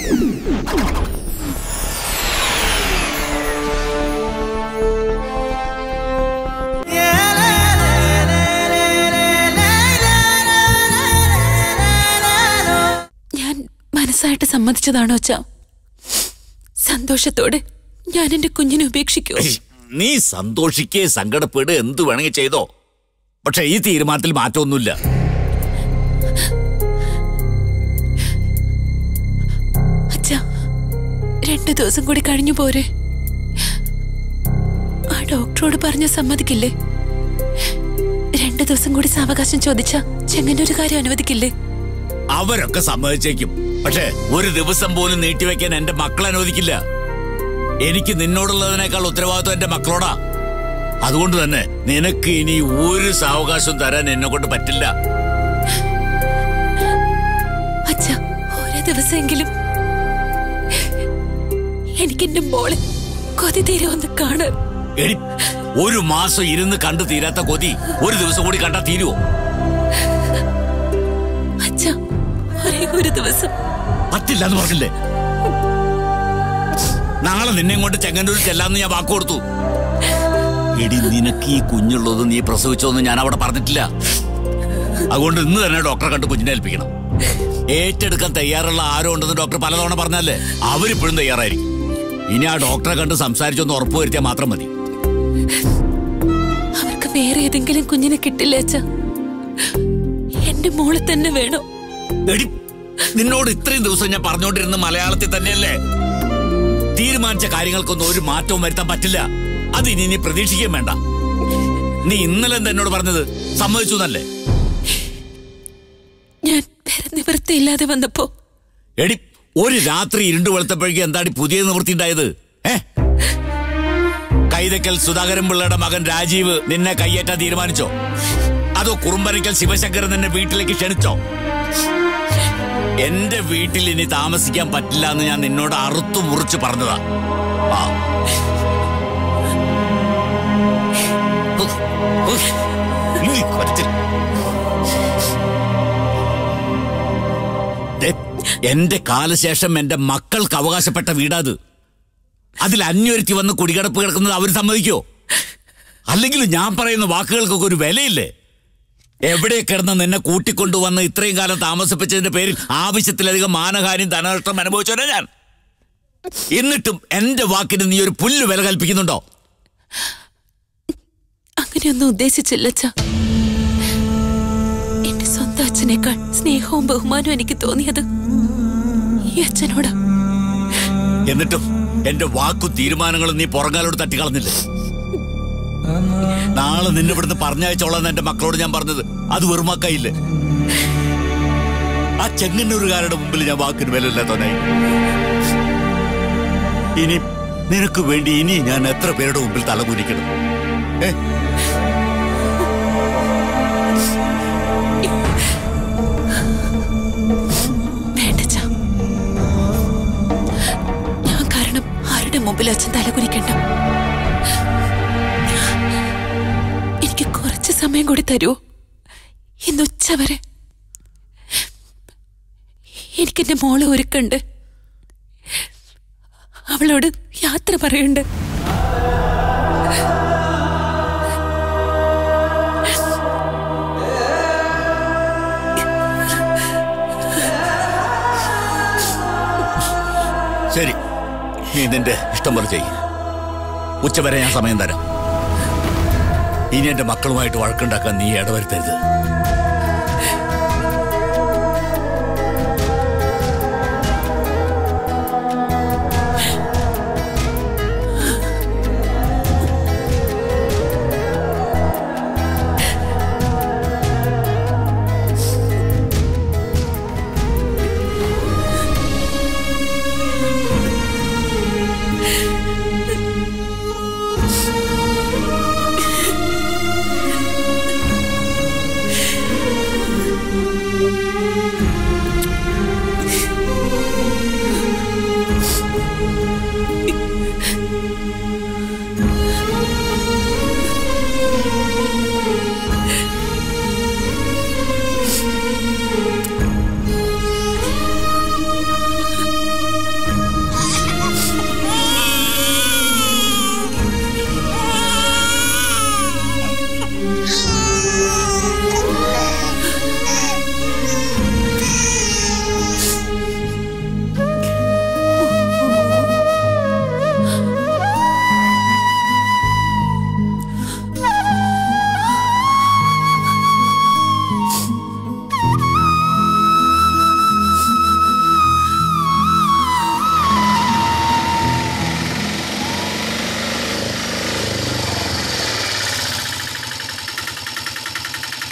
ഞാൻ മനസ്സായിട്ട് സമ്മതിച്ചതാണോ അച്ഛ സന്തോഷത്തോടെ ഞാൻ എന്റെ കുഞ്ഞിനെ ഉപേക്ഷിക്കൂ ഏയ്, നീ സന്തോഷിക്കേ സങ്കടപ്പെട് എന്ത് വേണമെങ്കിൽ ചെയ്തോ പക്ഷെ ഈ തീരുമാനത്തിൽ മാറ്റമൊന്നുമില്ല അച്ഛ രണ്ടു ദിവസം കൂടി കഴിഞ്ഞു പോരെ ആ ഡോക്ടറോട് പറഞ്ഞ സമ്മതിക്കില്ലേ രണ്ടു ദിവസം കൂടി സാവകാശം ചോദിച്ച ചെങ്ങന്നൊരു കാര്യം അനുവദിക്കില്ലേ അവരൊക്കെ സമ്മതിച്ചേക്കും പക്ഷെ ഒരു ദിവസം പോലും നീട്ടിവെക്കാൻ എന്റെ മക്കൾ അനുവദിക്കില്ല എനിക്ക് നിന്നോടുള്ളതിനേക്കാൾ ഉത്തരവാദിത്വം എന്റെ മക്കളോടാ അതുകൊണ്ട് തന്നെ നിനക്ക് ഇനി ഒരു സാവകാശം തരാൻ എന്നെ കൊണ്ട് പറ്റില്ല അച്ഛ ഓരോ ദിവസമെങ്കിലും എനിക്ക് എന്റെ മോളെ കൊതി തീരുമെന്ന് കാണാൻ എടി ഒരു മാസം ഇരുന്ന് കണ്ടു തീരാത്ത കൊതി ഒരു ദിവസം കൂടി കണ്ടാ തീരുവോ അച്ഛ ഒരേ ഒരു ദിവസം പറ്റില്ല എന്ന് പറഞ്ഞില്ലേ നാളെ നിന്നെ കൊണ്ട് ചെങ്ങന്നൂർ ചെല്ലാന്ന് ഞാൻ വാക്ക് കൊടുത്തു എടി നിനക്ക് ഈ കുഞ്ഞുള്ളത് നീ പ്രസവിച്ചോന്ന് ഞാൻ അവിടെ പറഞ്ഞിട്ടില്ല അതുകൊണ്ട് ഇന്ന് തന്നെ ഡോക്ടറെ കണ്ട് കുഞ്ഞിനെ ഏൽപ്പിക്കണം ഏറ്റെടുക്കാൻ തയ്യാറുള്ള ആരോ ഉണ്ടെന്ന് ഡോക്ടർ പലതവണ പറഞ്ഞല്ലേ അവരിപ്പോഴും തയ്യാറായിരിക്കും ഇനി ആ ഡോക്ടറെ കണ്ട് സംസാരിച്ചൊന്ന് ഉറപ്പുവരുത്തിയാൽ മാത്രം മതി അവർക്ക് വേറെ ഏതെങ്കിലും കുഞ്ഞിനെ കിട്ടില്ല അച്ഛ എന്റെ മോളെ തന്നെ വേണം എടി നിന്നോട് ഇത്രയും ദിവസം ഞാൻ പറഞ്ഞുകൊണ്ടിരുന്ന മലയാളത്തിൽ തന്നെയല്ലേ തീരുമാനിച്ച കാര്യങ്ങൾക്കൊന്നും ഒരു മാറ്റവും വരുത്താൻ പറ്റില്ല അത് ഇനി നീ പ്രതീക്ഷിക്കുകയും വേണ്ട നീ ഇന്നലെ എന്താ എന്നോട് പറഞ്ഞത് സമ്മതിച്ചു എന്നല്ലേ ഞാൻ വേറെ നിവൃത്തിയില്ലാതെ വന്നപ്പോ എടി ഒരു രാത്രി ഇരുണ്ടു വെളുത്തപ്പോഴേക്കും എന്താടി പുതിയ നിവൃത്തി ഉണ്ടായത് ഏ കൈതക്കൽ സുധാകരൻ പിള്ളയുടെ മകൻ രാജീവ് നിന്നെ കയ്യേറ്റാൻ തീരുമാനിച്ചോ അതോ കുറുമ്പരയ്ക്കൽ ശിവശങ്കരൻ നിന്നെ വീട്ടിലേക്ക് ക്ഷണിച്ചോ എന്റെ വീട്ടിൽ ഇനി താമസിക്കാൻ പറ്റില്ല എന്ന് ഞാൻ നിന്നോട് അറുത്തു മുറിച്ച് പറഞ്ഞതാ ആ ഉഫ്, ഉഫ്, ഇങ്ങ് കുറച്ച്. ദേ, എന്റെ കാലശേഷം എന്റെ മക്കൾക്ക് അവകാശപ്പെട്ട വീടാത് അതിൽ അന്യൊരുത്തി വന്ന് കുടികിടപ്പ് കിടക്കുന്നത് അവർ സമ്മതിക്കോ അല്ലെങ്കിൽ ഞാൻ പറയുന്ന വാക്കുകൾക്കൊക്കെ ഒരു വിലയില്ലേ എവിടെ കിടന്ന് നിന്നെ കൂട്ടിക്കൊണ്ടുവന്ന് ഇത്രയും കാലം താമസിപ്പിച്ചതിന്റെ പേരിൽ ആവശ്യത്തിലധികം മാനഹാനിയും ധനനഷ്ടം അനുഭവിച്ചോനെ ഞാൻ എന്നിട്ടും എന്റെ വാക്കിന് നീ ഒരു പുല്ല് വില കൽപ്പിക്കുന്നുണ്ടോ അങ്ങനെയൊന്നും ഉദ്ദേശിച്ചില്ല അച്ഛ എന്റെ സ്വന്തം അച്ഛനേക്കാൾ സ്നേഹവും ബഹുമാനവും എനിക്ക് തോന്നിയത് ഈ അച്ഛനോടാ എന്നിട്ടും എന്റെ വാക്കും തീരുമാനങ്ങളും നീ പുറങ്കാലോട് തട്ടിക്കളഞ്ഞില്ലേ നാളെ നിന്നെ ഇവിടുന്ന് പറഞ്ഞയച്ചോളാൻ എന്റെ മക്കളോട് ഞാൻ പറഞ്ഞത് അത് വെറുമാക്കായില്ലേ ആ ചെങ്ങന്നൂരുകാരുടെ മുമ്പിൽ ഞാൻ വാക്കിന് വിലയില്ലാത്തവനായി ഇനി നിനക്ക് വേണ്ടി ഇനി ഞാൻ എത്ര പേരുടെ മുമ്പിൽ തലകുനിക്കണം ഏ വേണ്ട അച്ഛാ. ഞാൻ കാരണം ആരുടെ മുമ്പിൽ അച്ഛൻ തലകുനിക്കണ്ട എനിക്ക് കുറച്ച് സമയം കൂടി തരുമോ ഇന്ന് ഉച്ച വരെ എനിക്കെന്റെ മോളെ ഒരുക്കുണ്ട് അവളോട് യാത്ര പറയുണ്ട് ശരി നീ നിന്റെ ഇഷ്ടം പോലെ ചെയ്യും ഉച്ചവരെ ഞാൻ സമയം തരാം ഇനി എന്റെ മക്കളുമായിട്ട് വഴക്കുണ്ടാക്കാൻ നീ ഇടവരുത്തരുത്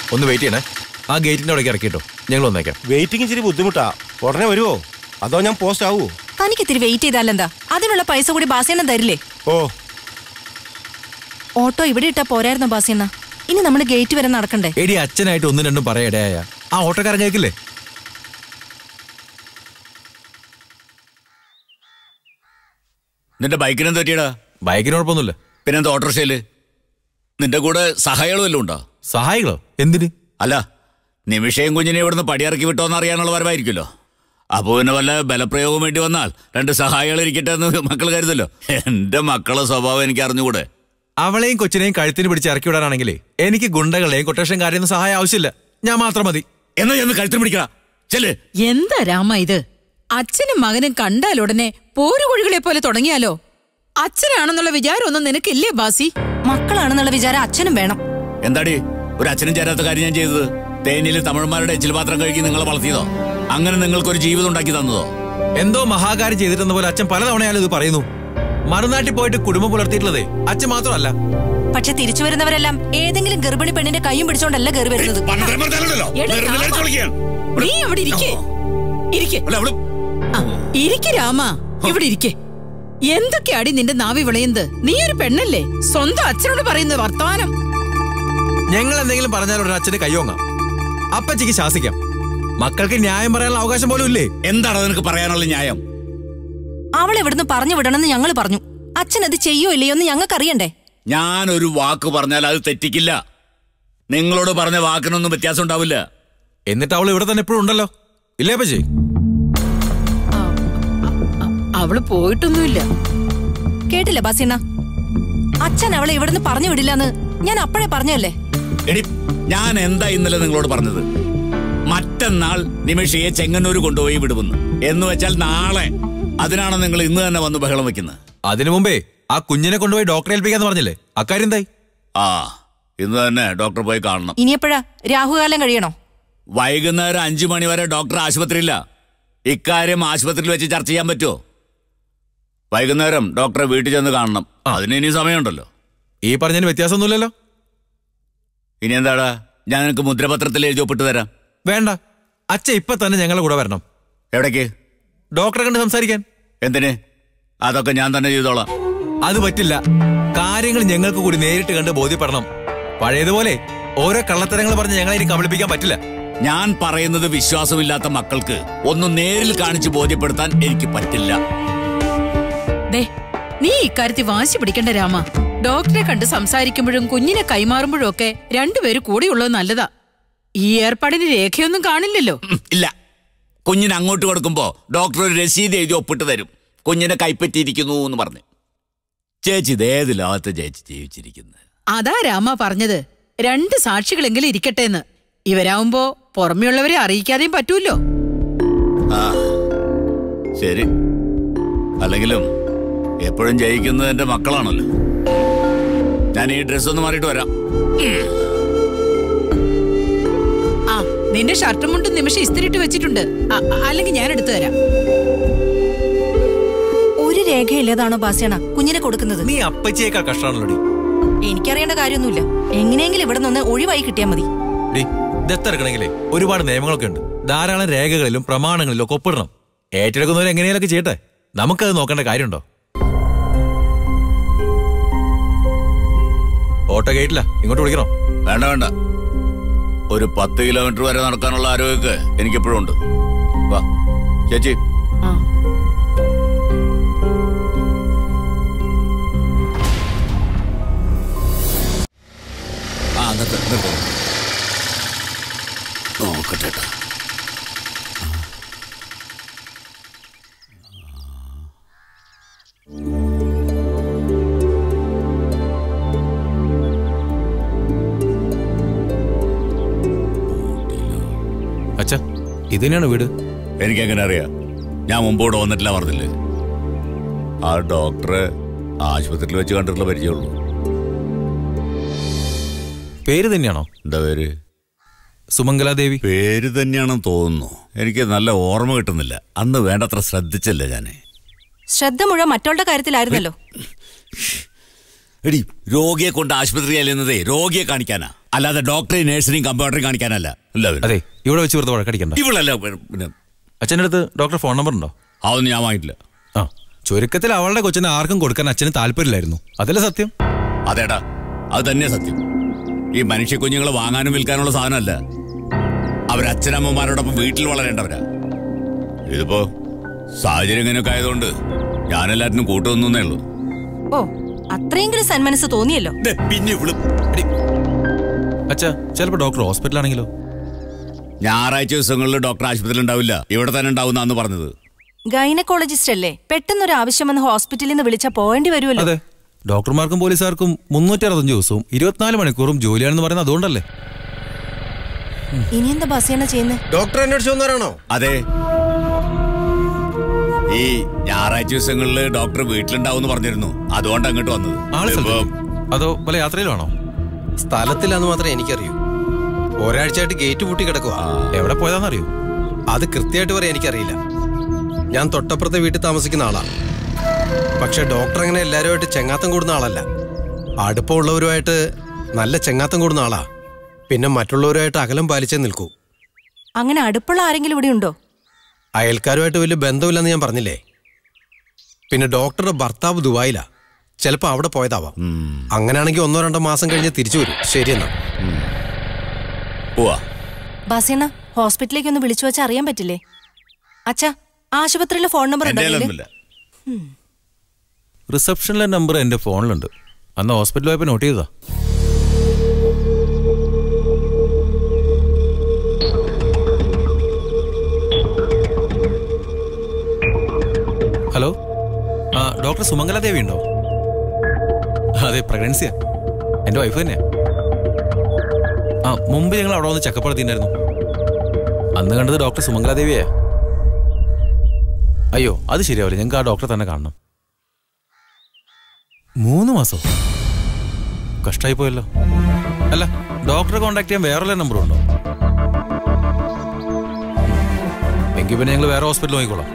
ഒന്ന് വെയിറ്റ് ചെയ്യണേ ആ ഗേറ്റിന്റെ അവിടേക്ക് ഇറക്കിട്ടോ ഞങ്ങൾ വന്നേക്കാം വെയിറ്റിംഗ് ഇച്ചിരി ബുദ്ധിമുട്ടാ ഉടനെ വരുമോ അതോ ഞാൻ പോസ്റ്റ് ആവൂ തനിക്ക് ഇത്തിരി വെയിറ്റ് ചെയ്താലെന്താ അതിനുള്ള പൈസ കൂടി ബാസിയണ്ണൻ തരില്ലേ ഓ ഓട്ടോ ഇവിടെ ഇട്ടാ പോരായിരുന്നോ ബാസിയണ്ണ ഇനി നമ്മൾ ഗേറ്റ് വരെ നടക്കണ്ടേ എടി അച്ഛനായിട്ട് ഒന്നും രണ്ടും പറയടയായ ആ ഓട്ടോക്കാരൻ കേൾക്കില്ലേ നിന്റെ ബൈക്കിനെന്ത് പറ്റിയടാ ബൈക്കിന് കുഴപ്പമൊന്നുമില്ല പിന്നെന്താ ഓട്ടോറിക്ഷയില് നിന്റെ കൂടെ സഹായികളും വല്ലതും ഉണ്ടോ സഹായികളോ എന്തിന് അല്ല നിമിഷയും കുഞ്ഞിനെ ഇവിടുന്ന് പടിയിറക്കി വിട്ടോന്ന് അറിയാനുള്ള വരവായിരിക്കുമല്ലോ അപ്പൊ പിന്നെ വല്ല ബലപ്രയോഗം വേണ്ടി വന്നാൽ രണ്ട് സഹായികൾ ഇരിക്കട്ടെ എന്ന് മക്കൾ കരുതല്ലോ എന്റെ മക്കളെ സ്വഭാവം എനിക്ക് അറിഞ്ഞുകൂടെ അവളെയും കൊച്ചിനെയും കഴുത്തിന് പിടിച്ച് ഇറക്കി വിടാനാണെങ്കിലേ എനിക്ക് ഗുണ്ടകളെയും കൊട്ടേഷൻകാരെയും സഹായം ആവശ്യമില്ല ഞാൻ മാത്രം മതി എന്നാ ചെന്ന് കഴുത്തിന് പിടിക്കടാ ചെല് എന്താ രാമ ഇത് അച്ഛനും മകനും കണ്ടാലുടനെ പോരുകുഴികളെ പോലെ തുടങ്ങിയാലോ അച്ഛനാണെന്നുള്ള വിചാരമൊന്നും നിനക്കില്ലേ ബാസി മക്കളാണെന്നുള്ള വിചാരം അച്ഛനും വേണം എന്താടി ഒരു അച്ഛനും ചേരാത്ത കാര്യം ഞാൻ ചെയ്തത് തേനിയിൽ തമിഴന്മാരുടെ എച്ചിൽ പാത്രം കഴുകി നിങ്ങളെ വളർത്തിയതോ അങ്ങനെ നിങ്ങൾക്കൊരു ജീവിതം ഉണ്ടാക്കി തന്നതോ എന്തോ മഹാകാര്യം ചെയ്തിട്ടെന്ന പോലെ അച്ഛൻ പലതവണയാലും ഇത് പറയുന്നു മറുനാട്ടിൽ പോയിട്ട് കുടുംബം പുലർത്തിയിട്ടുള്ളതേ അച്ഛൻ മാത്രമല്ല പക്ഷെ തിരിച്ചു വരുന്നവരെല്ലാം ഏതെങ്കിലും ഗർഭിണി പെണ്ണിന്റെ കൈയും പിടിച്ചോണ്ടല്ല കയറി വരുന്നത് പണ്ടത്രയും പറഞ്ഞാലുണ്ടല്ലോ, എടി വെറുതെ രാമ. വിളിച്ച് വിളിക്കുകയാണ്. നീ അവിടെ ഇരിക്കേ ഇരിക്കേ അല്ല, അവള് ആ, ഇരിക്ക് രാമ ഇവിടെ ഇരിക്കേ എന്തൊക്കെയാടി നിന്റെ നാവി വിളയുന്നത് നീ ഒരു പെണ്ണല്ലേ സ്വന്തം അച്ഛനോട് പറയുന്ന വർത്തമാനം ഞങ്ങൾ എന്തെങ്കിലും പറഞ്ഞാൽ ഒരു അച്ഛന് കയ്യോങ്ങാം അപ്പച്ചിക്ക് ശാസിക്കാം മക്കൾക്ക് ന്യായം പറയാനുള്ള അവകാശം പോലും ഇല്ലേ എന്താണ് നിനക്ക് പറയാനുള്ള ന്യായം അവളെ ഇവിടുന്ന് പറഞ്ഞു വിടണമെന്ന് ഞങ്ങൾ പറഞ്ഞു അച്ഛൻ അത് ചെയ്യോ ഇല്ലയോ എന്ന് ഞങ്ങൾക്ക് അറിയണ്ടേ ഞാൻ ഒരു വാക്ക് പറഞ്ഞാൽ അത് തെറ്റിക്കില്ല നിങ്ങളോട് പറഞ്ഞ വാക്കിനൊന്നും വ്യത്യാസം ഉണ്ടാവില്ല എന്നിട്ട് അവൾ ഇവിടെ തന്നെ എപ്പോഴും ഉണ്ടല്ലോ ഇല്ലേ അപ്പച്ചി അവള് പോയിട്ടൊന്നുമില്ല കേട്ടില്ല ബാസിയണ്ണ അച്ഛൻ അവളെ ഇവിടുന്ന് പറഞ്ഞു വിടില്ലെന്ന് ഞാൻ അപ്പോഴേ പറഞ്ഞല്ലേ എടി ഞാൻ എന്താ ഇന്നലെ നിങ്ങളോട് പറഞ്ഞത് മറ്റന്നാൾ നിമിഷയെ ചെങ്ങന്നൂർ കൊണ്ടുപോയി വിടുമെന്ന് എന്ന് വെച്ചാൽ നാളെ അതിനാണ് നിങ്ങൾ ഇന്ന് തന്നെ വന്ന് ബഹളം വെക്കുന്നത് അതിനു മുമ്പേ ആ കുഞ്ഞിനെ കൊണ്ടുപോയി ഡോക്ടറെ ഏൽപ്പിക്കാന്ന് പറഞ്ഞില്ലേ അക്കാര്യം എന്തായി ആ ഇന്ന് തന്നെ ഡോക്ടർ പോയി കാണണം ഇനിയെപ്പോഴാ രാഹുകാലം കഴിയണോ വൈകുന്നേരം അഞ്ചു മണി വരെ ഡോക്ടർ ആശുപത്രിയില്ല ഇക്കാര്യം ആശുപത്രിയിൽ വെച്ച് ചർച്ച ചെയ്യാൻ പറ്റുമോ വൈകുന്നേരം ഡോക്ടറെ വീട്ടിൽ ചെന്ന് കാണണം അതിന് ഇനി സമയമുണ്ടല്ലോ ഈ പറഞ്ഞതിന് വ്യത്യാസമൊന്നുമില്ലല്ലോ ഇനി എന്താടാ ഞാൻ നിനക്ക് മുദ്രപത്രത്തിൽ എഴുതി ഒപ്പിട്ട് തരാം വേണ്ട അച്ഛൻ ഇപ്പൊ തന്നെ ഞങ്ങളുടെ കൂടെ വരണം എവിടേക്ക് ഡോക്ടറെ കണ്ട് സംസാരിക്കാൻ എന്തിന് അതൊക്കെ ഞാൻ തന്നെ ചെയ്തോളാം അത് പറ്റില്ല കാര്യങ്ങൾ ഞങ്ങൾക്ക് കൂടി നേരിട്ട് കണ്ട് ബോധ്യപ്പെടണം പഴയതുപോലെ ഓരോ കള്ളത്തരങ്ങൾ പറഞ്ഞ് ഞങ്ങളെ ഇനി കബളിപ്പിക്കാൻ പറ്റില്ല ഞാൻ പറയുന്നത് വിശ്വാസമില്ലാത്ത മക്കൾക്ക് ഒന്ന് നേരിൽ കാണിച്ച് ബോധ്യപ്പെടുത്താൻ എനിക്ക് പറ്റില്ല ദേ നീ ഇക്കാര്യത്തിൽ വാശി പിടിക്കണ്ട രാമ ഡോക്ടറെ കണ്ട് സംസാരിക്കുമ്പോഴും കുഞ്ഞിനെ കൈമാറുമ്പോഴും ഒക്കെ രണ്ടുപേരും കൂടെയുള്ളത് നല്ലതാ ഈ ഏർപ്പാടിന് രേഖയൊന്നും കാണില്ലല്ലോ ഉം, ഇല്ല കുഞ്ഞിന് അങ്ങോട്ട് കൊടുക്കുമ്പോ ഡോക്ടർ ഒരു രസീത് എഴുതി ഒപ്പിട്ട് തരും കുഞ്ഞിനെ കൈപ്പറ്റിയിരിക്കുന്നു എന്ന് പറഞ്ഞ് ചേച്ചി ഇതേത് ലോകത്ത് ചേച്ചി ജീവിച്ചിരിക്കുന്നത് അതാ രാമ പറഞ്ഞത് രണ്ട് സാക്ഷികളെങ്കിലും ഇരിക്കട്ടെ എന്ന് ഇവരാവുമ്പോ പുറമെയുള്ളവരെ അറിയിക്കാതെയും പറ്റൂല്ലോ ആ ശരി അല്ലെങ്കിലും എപ്പോഴും ജയിക്കുന്നത് എന്റെ മക്കളാണല്ലോ ഞാൻ ഈ ഡ്രസ് ഒന്ന് മാറിയിട്ട് വരാം ആ നിന്റെ ഷർട്ടും മുണ്ടും നിമിഷം ഇസ്തിരിട്ട് വെച്ചിട്ടുണ്ട് അ- അ- അല്ലെങ്കിൽ ഞാൻ എടുത്തു തരാം ഒരു രേഖയില്ലാതാണോ ബാസിയണ്ണ കുഞ്ഞിനെ കൊടുക്കുന്നത് നീ അപ്പച്ചിയേക്കാൾ കഷ്ടമാണല്ലോ എനിക്കറിയേണ്ട കാര്യമൊന്നുമില്ല എങ്ങനെയെങ്കിലും ഇവിടെ നിന്ന് ഒഴിവായി കിട്ടിയാൽ മതി ഡി ദത്തെടുക്കണമെങ്കിലേ ഒരുപാട് നിയമങ്ങളൊക്കെ ഉണ്ട് ധാരാളം രേഖകളിലും പ്രമാണങ്ങളിലും ഒക്കെ ഒപ്പിടണം ഏറ്റെടുക്കുന്നവർ എങ്ങനെയൊക്കെ ചെയ്യട്ടെ നമുക്കത് നോക്കേണ്ട കാര്യമുണ്ടോ ഓട്ടോ ഗേറ്റില്ല ഇങ്ങോട്ട് വിളിക്കണോ വേണ്ട വേണ്ട ഒരു പത്ത് കിലോമീറ്റർ വരെ നടക്കാനുള്ള ആരോഗ്യമൊക്കെ എനിക്കെപ്പോഴും ഉണ്ട് വാ ചേച്ചി ആ ആ നിർത്ത് നിർത്ത് നോക്കട്ടെ ട്ടാ. അച്ഛ ഇത് തന്നെയാണ് വീട് എനിക്കെങ്ങനെ അറിയാം ഞാൻ മുമ്പോട്ട് വന്നിട്ടില്ല പറഞ്ഞില്ലേ ആ ഡോക്ടറെ ആശുപത്രിയിൽ വെച്ച് കണ്ടിട്ടുള്ള പരിചയമുള്ളൂ പേര് തന്നെയാണോ എന്താ പേര് സുമംഗലാദേവി പേര് തന്നെയാണെന്ന് തോന്നുന്നു എനിക്ക് നല്ല ഓർമ്മ കിട്ടുന്നില്ല അന്ന് വേണ്ടത്ര ശ്രദ്ധിച്ചില്ല ഞാൻ ശ്രദ്ധ മുഴുവൻ മറ്റവളുടെ കാര്യത്തിലായിരുന്നല്ലോ എടി രോഗിയെ കൊണ്ട് ആശുപത്രി അല്ലെന്നതേ രോഗിയെ കാണിക്കാനാ അല്ലാതെ ഡോക്ടറെയും നേഴ്സിനെയും കമ്പ്യൂട്ടറും കാണിക്കാനല്ല എല്ലാവരും അതെ ഇവിടെ വെച്ച് വെറുതെ വഴക്കടിക്കണ്ട ഇവളല്ല പിന്നെ അച്ഛൻ്റെ അടുത്ത് ഡോക്ടർ ഫോൺ നമ്പർ ഉണ്ടോ അതൊന്നും ഞാൻ വാങ്ങിയിട്ടില്ല ആ ചുരുക്കത്തിൽ അവളുടെ കൊച്ചിനെ ആർക്കും കൊടുക്കാൻ അച്ഛന് താല്പര്യമില്ലായിരുന്നു അതല്ലേ സത്യം അതേടാ അത് തന്നെ സത്യം ഈ മനുഷ്യ കുഞ്ഞുങ്ങളെ വാങ്ങാനും വിൽക്കാനുള്ള സാധനമല്ല അവരച്ഛനമ്മമാരോടൊപ്പം വീട്ടിൽ വളരേണ്ടവരാ ഇതിപ്പോ സാഹചര്യം ഇങ്ങനെയൊക്കെ ആയതുകൊണ്ട് ഞാനെല്ലാറ്റിനും കൂട്ടുവന്നേ ഉള്ളൂ ഓ അത്രയെങ്കിലും സന്മനസ് തോന്നിയല്ലോ ദേ, പിന്നെ ഇവള് എടി. അച്ഛാ ചിലപ്പോൾ ഡോക്ടർ ഹോസ്പിറ്റലാണെങ്കിലോ ഞായറാഴ്ച ദിവസങ്ങളിൽ ഡോക്ടർ ആശുപത്രിയിൽ ഉണ്ടാവില്ല ഇവിടെ തന്നെ ഉണ്ടാവുന്നാന്ന് പറഞ്ഞത് ഗൈനക്കോളജിസ്റ്റ് അല്ലേ പെട്ടെന്നൊരു ആവശ്യം വന്ന് ഹോസ്പിറ്റലിൽ നിന്ന് വിളിച്ചാ പോകേണ്ടി വരുമല്ലോ അതെ ഡോക്ടർമാർക്കും പോലീസുകാർക്കും മുന്നൂറ്റി അറുപത്തഞ്ച് ദിവസവും ഇരുപത്തിനാല് മണിക്കൂറും ജോലിയാണെന്ന് പറയുന്നത് അതുകൊണ്ടല്ലേ ഇനി എന്താ ബസ്സിയാണ് ചെയ്യുന്നത് ഡോക്ടർ അന്വേഷിച്ചു വന്നവരാണോ അതെ ഈ ഞായറാഴ്ച ദിവസങ്ങളിൽ ഡോക്ടർ വീട്ടിലുണ്ടാവും പറഞ്ഞിരുന്നു അതുകൊണ്ട് അങ്ങോട്ട് വന്നത് ആള് ഇപ്പോ സ്ഥലത്ത് അതോ വല്ല യാത്രയിലാണോ സ്ഥലത്തിലാന്ന് മാത്രമേ എനിക്കറിയൂ ഒരാഴ്ചയായിട്ട് ഗേറ്റ് പൂട്ടി കിടക്കുക എവിടെ പോയതാണെന്നറിയോ അത് കൃത്യമായിട്ട് പറയാൻ എനിക്കറിയില്ല ഞാൻ തൊട്ടപ്പുറത്തെ വീട്ടിൽ താമസിക്കുന്ന ആളാണ് പക്ഷെ ഡോക്ടർ അങ്ങനെ എല്ലാവരുമായിട്ട് ചെങ്ങാത്തം കൂടുന്ന ആളല്ല അടുപ്പമുള്ളവരുമായിട്ട് നല്ല ചെങ്ങാത്തം കൂടുന്ന ആളാ പിന്നെ മറ്റുള്ളവരുമായിട്ട് അകലം പാലിച്ചേ നിൽക്കൂ അങ്ങനെ അടുപ്പുള്ള ആരെങ്കിലും ഇവിടെ ഉണ്ടോ അയൽക്കാരുമായിട്ട് വലിയ ബന്ധമില്ലെന്ന് ഞാൻ പറഞ്ഞില്ലേ പിന്നെ ഡോക്ടറുടെ ഭർത്താവ് ദുബായിലാ ചിലപ്പോൾ അവിടെ പോയതാവാം അങ്ങനെയാണെങ്കിൽ ഒന്നോ രണ്ടോ മാസം കഴിഞ്ഞ് തിരിച്ചു വരും ശരിയെന്നാ പോവാ ബസ്സിണ ഹോസ്പിറ്റലിലേക്ക് ഒന്ന് വിളിച്ചു വെച്ചാൽ അറിയാൻ പറ്റില്ലേ അച്ഛാ ആശുപത്രിയിലെ ഫോൺ നമ്പർ എന്റെ ഉണ്ടല്ലേ കയ്യിലൊന്നുമില്ല റിസപ്ഷനിലെ നമ്പർ എൻ്റെ ഫോണിലുണ്ട് അന്ന് ഹോസ്പിറ്റലിൽ പോയപ്പോൾ നോട്ട് ചെയ്തതാ ഹലോ ആ ഡോക്ടർ സുമംഗല ദേവി ഉണ്ടോ അതെ പ്രഗ്നൻസിയാ എൻ്റെ വൈഫ് തന്നെയാ ആ മുമ്പ് ഞങ്ങൾ അവിടെ വന്ന് ചെക്കപ്പ് നടത്തിയിട്ടുണ്ടായിരുന്നു അന്ന് കണ്ടത് ഡോക്ടർ സുമംഗല ദേവിയാ അയ്യോ അത് ശരിയാവില്ല ഞങ്ങൾക്ക് ആ ഡോക്ടറെ തന്നെ കാണണം മൂന്ന് മാസം കഷ്ടായി പോയല്ലോ അല്ല ഡോക്ടറെ കോണ്ടാക്ട് ചെയ്യാൻ വേറെ നമ്പർ ഉണ്ടോ എങ്കിൽ പിന്നെ ഞങ്ങൾ വേറെ ഹോസ്പിറ്റലിൽ നോക്കിക്കോളാം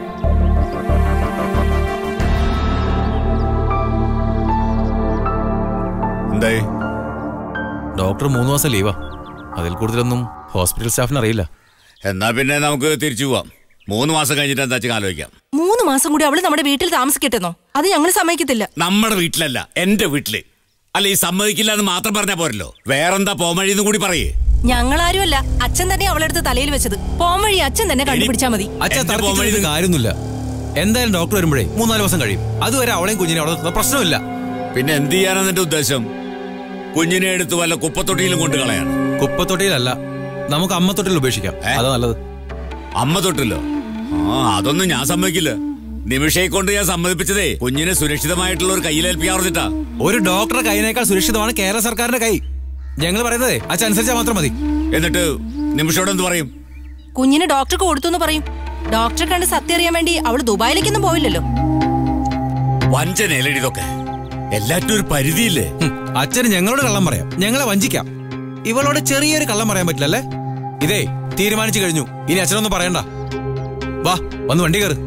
എന്തായി ഡോക്ടർ മൂന്ന് മാസം ലീവാ അതിൽ കൂടുതലൊന്നും ഹോസ്പിറ്റൽ സ്റ്റാഫിന് അറിയില്ല എന്നാ പിന്നെ നമുക്ക് തിരിച്ചു പോവാം മൂന്ന് മാസം കഴിഞ്ഞിട്ട് എന്താ വെച്ചാൽ ആലോചിക്കാം മൂന്ന് മാസം കൂടി അവള് നമ്മുടെ വീട്ടിൽ താമസിക്കട്ടെന്നോ അത് ഞങ്ങൾ സമ്മതിക്കത്തില്ല നമ്മുടെ വീട്ടിലല്ല എന്റെ വീട്ടില് അല്ല ഈ സമ്മതിക്കില്ല എന്ന് മാത്രം പറഞ്ഞാ പോരല്ലോ വേറെന്താ പോമഴിന്ന് കൂടി പറയേ ഞങ്ങളാരുമല്ല അച്ഛൻ തന്നെ അവളെടുത്ത് തലയിൽ വെച്ചത് പോം വഴി അച്ഛൻ തന്നെ കണ്ടുപിടിച്ചാ മതി അച്ഛാ എന്റെ തർക്കിച്ചിട്ട് പോംവഴി കാര്യമൊന്നുമില്ല എന്തായാലും ഡോക്ടർ വരുമ്പോഴേ മൂന്നാല് ദിവസം കഴിയും അതുവരെ അവളെയും കുഞ്ഞിനെ അവിടെ നിർത്തുന്ന പ്രശ്നമില്ല പിന്നെ എന്ത് ചെയ്യാനാണ് നിന്റെ ഉദ്ദേശം കുഞ്ഞിനെ എടുത്ത് വല്ല കുപ്പത്തൊട്ടിയിലും കൊണ്ട് കളയാൻ കുപ്പത്തൊട്ടിയിലല്ല നമുക്ക് അമ്മത്തൊട്ടിയിൽ ഉപേക്ഷിക്കാം ഏ? അതാ നല്ലത് അമ്മ തൊട്ടില്ലോ ആ അതൊന്നും ഞാൻ സമ്മതിക്കില്ല നിമിഷയെ കൊണ്ട് ഞാൻ സമ്മതിപ്പിച്ചതേ കുഞ്ഞിനെ സുരക്ഷിതമായിട്ടുള്ള ഒരു കയ്യിലേൽപ്പിക്കാറിട്ടാ ഒരു ഡോക്ടറുടെ കൈനേക്കാൾ സുരക്ഷിതമാണ് കേരള സർക്കാരിന്റെ കൈ ഞങ്ങൾ പറയുന്നതേ അച്ഛൻ അനുസരിച്ചാൽ മാത്രം മതി എന്നിട്ട് നിമിഷയോട് എന്ത് പറയും കുഞ്ഞിന് ഡോക്ടർക്ക് കൊടുത്തു എന്ന് പറയും ഡോക്ടറെ കണ്ട് സത്യം അറിയാൻ വേണ്ടി അവള് ദുബായിലേക്കൊന്നും പോയില്ലല്ലോ വഞ്ചനയല്ലേ ഇതൊക്കെ എല്ലാറ്റും ഒരു പരിധിയില്ലേ ഹും, അച്ഛന് ഞങ്ങളോട് കള്ളം പറയാം ഞങ്ങളെ വഞ്ചിക്കാം ഇവളോട് ചെറിയൊരു കള്ളം പറയാൻ പറ്റില്ലല്ലേ ഇതേ തീരുമാനിച്ചു കഴിഞ്ഞു ഇനി അച്ഛനൊന്നും പറയണ്ട വാ വന്ന് വണ്ടി കയറ്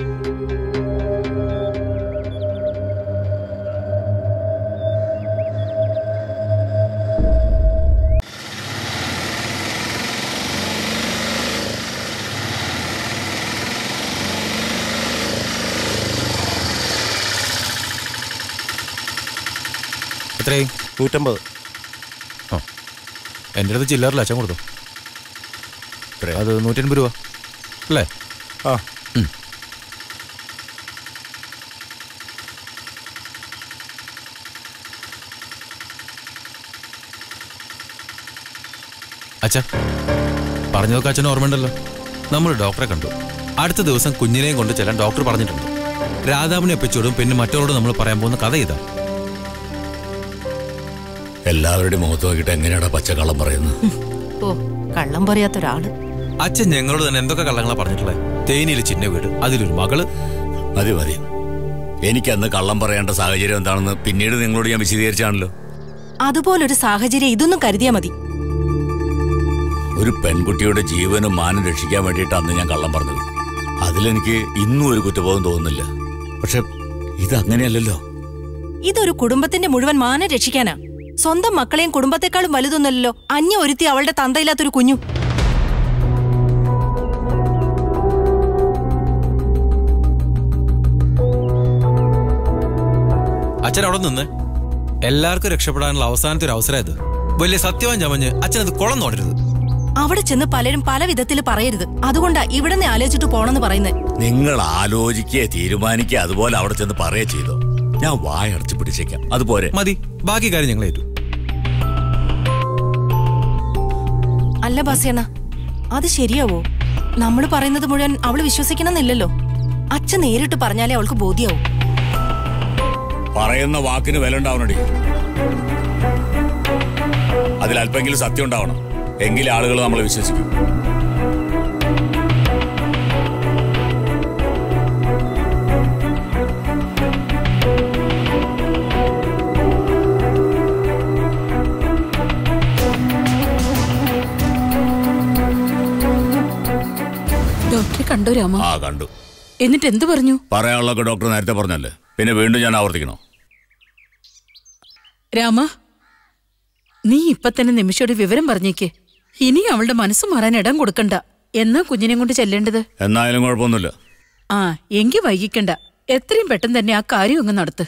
എത്രയായി നൂറ്റമ്പത് ആ എൻ്റെ അടുത്ത് ചില്ലറില്ല അച്ഛൻ കൊടുത്തു അത് നൂറ്റൻപത് രൂപ അല്ലേ ആ അച്ഛ പറഞ്ഞതൊക്കെ അച്ഛന് ഓർമ്മയുണ്ടല്ലോ നമ്മൾ ഡോക്ടറെ കണ്ടു അടുത്ത ദിവസം കുഞ്ഞിനെയും കൊണ്ട് ചെല്ലാൻ ഡോക്ടർ പറഞ്ഞിട്ടുണ്ട് രാധാമണി ഒപ്പിച്ചോടും പിന്നെ മറ്റവരോട് നമ്മൾ പറയാൻ പോകുന്ന കഥ ഇതാ എല്ലാവരുടെയും മുഖത്ത് നോക്കിയിട്ട് എങ്ങനെയാടാ പച്ചക്കള്ളം പറയുന്നത് ഓ കള്ളം പറയാത്ത ഒരാള് അച്ഛൻ ഞങ്ങളോട് തന്നെ എന്തൊക്കെ കള്ളങ്ങളാ പറഞ്ഞിട്ടുള്ളത് തേനിയിൽ ചിന്ന വീട് അതിലൊരു മകള് മതി മതി എനിക്ക് അന്ന് കള്ളം പറയേണ്ട സാഹചര്യം എന്താണെന്ന് പിന്നീട് നിങ്ങളോട് ഞാൻ വിശദീകരിച്ചാണല്ലോ അതുപോലൊരു സാഹചര്യം ഇതൊന്നും കരുതിയാ മതി ഒരു പെൺകുട്ടിയുടെ ജീവനും മാനം രക്ഷിക്കാൻ വേണ്ടിയിട്ട് അന്ന് ഞാൻ കള്ളം പറഞ്ഞത് അതിലെനിക്ക് ഇന്നും ഒരു കുറ്റബോധം തോന്നുന്നില്ല പക്ഷെ ഇത് അങ്ങനെയല്ലല്ലോ ഇതൊരു കുടുംബത്തിന്റെ മുഴുവൻ മാനം രക്ഷിക്കാനാ സ്വന്തം മക്കളെയും കുടുംബത്തെക്കാളും വലുതൊന്നുമല്ലല്ലോ അന്യ ഒരുത്തി അവളുടെ തന്തയില്ലാത്തൊരു കുഞ്ഞു അച്ഛൻ അവിടെ നിന്ന് എല്ലാവർക്കും രക്ഷപ്പെടാനുള്ള അവസാനത്തെ ഒരു അവസരം ഇത് വലിയ സത്യവാൻ ചമഞ്ഞ് അച്ഛൻ അത് കുളം നോടരുത് അവിടെ ചെന്ന് പലരും പല വിധത്തിൽ പറയരുത് അതുകൊണ്ടാ ഇവിടെ നിന്ന് ആലോചിച്ചിട്ട് പോണെന്ന് പറയുന്നത് നിങ്ങൾ ആലോചിക്കുക തീരുമാനിക്കുക അതുപോലെ അവിടെ ചെന്ന് പറയുക ചെയ്തോ ഞാൻ വായടച്ച് പിടിച്ചേക്കാം അതുപോലെ മതി ബാക്കി കാര്യം ഞങ്ങൾ ഏറ്റു അല്ല ബാസിയണ്ണ അത് ശരിയാവോ നമ്മൾ പറയുന്നത് മുഴുവൻ അവള് വിശ്വസിക്കണമെന്നില്ലല്ലോ അച്ഛൻ നേരിട്ട് പറഞ്ഞാലേ അവൾക്ക് ബോധ്യാവും പറയുന്ന വാക്കിന് വില ഉണ്ടാവണടി അതിൽ അല്പെങ്കിലും സത്യം ഉണ്ടാവണം എങ്കിലേ ആളുകൾ നമ്മളെ വിശ്വസിക്കും ഡോക്ടറെ കണ്ടോ രാമ ആ കണ്ടു എന്നിട്ട് എന്തു പറഞ്ഞു പറയാനുള്ളതൊക്കെ ഡോക്ടർ നേരത്തെ പറഞ്ഞല്ലേ പിന്നെ വീണ്ടും ഞാൻ ആവർത്തിക്കണോ രാമ നീ ഇപ്പൊ തന്നെ നിമിഷയോട് വിവരം പറഞ്ഞേക്ക് ഇനി അവളുടെ മനസ്സ് മാറാൻ ഇടം കൊടുക്കണ്ട എന്നാ കുഞ്ഞിനെ കൊണ്ട് ചെല്ലേണ്ടത് എന്നായാലും കുഴപ്പമൊന്നുമില്ല ആ എങ്കി വൈകിക്കണ്ട എത്രയും പെട്ടെന്ന് തന്നെ ആ കാര്യം അങ്ങ് നടത്ത്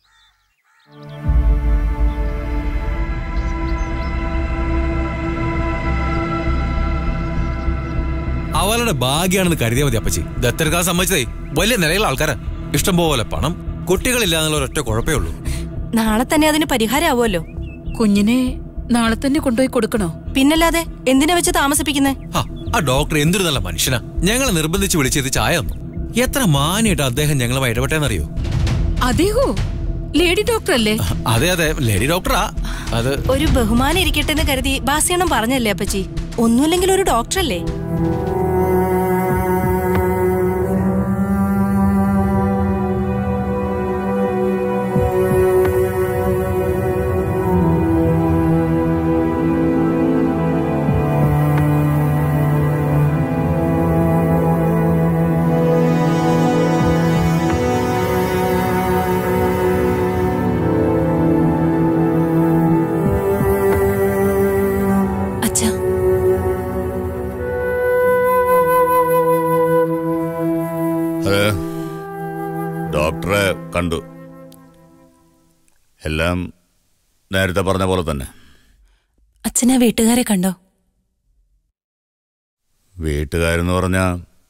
അവളുടെ ഭാഗ്യാണെന്ന് കരുതിയാൽ മതി അപ്പച്ചി ദത്തെടുക്കാൻ സമ്മതിച്ചതേ വലിയ നിലയിലുള്ള ആൾക്കാരാ ഇഷ്ടംപോലെ പണം കുട്ടികളില്ല എന്നുള്ള ഒരൊറ്റ കുഴപ്പമേ ഉള്ളൂ നാളെ തന്നെ അതിന് പരിഹാരമാവുമല്ലോ കുഞ്ഞിനെ നാളെ തന്നെ കൊണ്ടുപോയി കൊടുക്കണോ പിന്നല്ലാതെ എന്തിനാ വെച്ച് താമസിപ്പിക്കുന്നേ ഹാ, ആ ഡോക്ടർ എന്തൊരു നല്ല മനുഷ്യനാ ഞങ്ങളെ നിർബന്ധിച്ച് വിളിച്ചത് ചായ തന്നു എത്ര മാനിയായിട്ട് അദ്ദേഹം ഞങ്ങളുമായി ഇടപെട്ടേന്നറിയോ അതേഹോ ലേഡി ഡോക്ടർ അല്ലേ അതെ അതെ ലേഡി ഡോക്ടറാ അത് ഒരു ബഹുമാനം ഇരിക്കട്ടെ എന്ന് കരുതി ബാസിയണ്ണം പറഞ്ഞല്ലേ അപ്പച്ചി ഒന്നുമില്ലെങ്കിൽ ഒരു ഡോക്ടറല്ലേ അച്ഛാ അത് ഡോക്ടറെ കണ്ടു എല്ലാം നേരത്തെ പറഞ്ഞ പോലെ തന്നെ അച്ഛനാ വീട്ടുകാരെ കണ്ടോ വീട്ടുകാരെന്ന് പറഞ്ഞ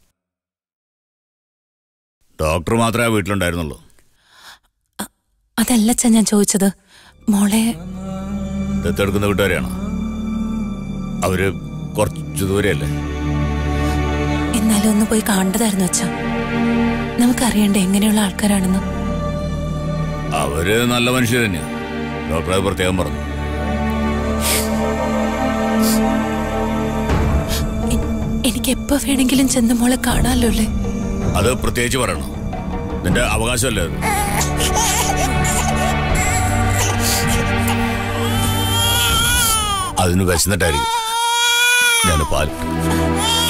ഡോക്ടർ മാത്രമേ ആ വീട്ടിലുണ്ടായിരുന്നുള്ളൂ അതല്ല അച്ഛാ ഞാൻ ചോദിച്ചത് മോളെ ദത്തെടുക്കുന്ന വീട്ടുകാരെയാണോ അവര് കുറച്ചു ദൂരെയല്ലേ എന്നാലും ഒന്ന് പോയി കാണേണ്ടതായിരുന്നു അച്ഛാ നമുക്കറിയണ്ടേ എങ്ങനെയുള്ള ആൾക്കാരാണെന്ന് അവര് നല്ല മനുഷ്യർ തന്നെയാണ് ഡോക്ടർ അത് പ്രത്യേകം പറഞ്ഞു എ- എനിക്ക് എപ്പോ വേണമെങ്കിലും ചെന്ന് മോളെ കാണാമല്ലോ അല്ലേ അത് പ്രത്യേകിച്ച് പറയണം നിന്റെ അവകാശമല്ലേ അത് അതിന് വിശന്നിട്ടായിരിക്കും ഞാൻ പാൽ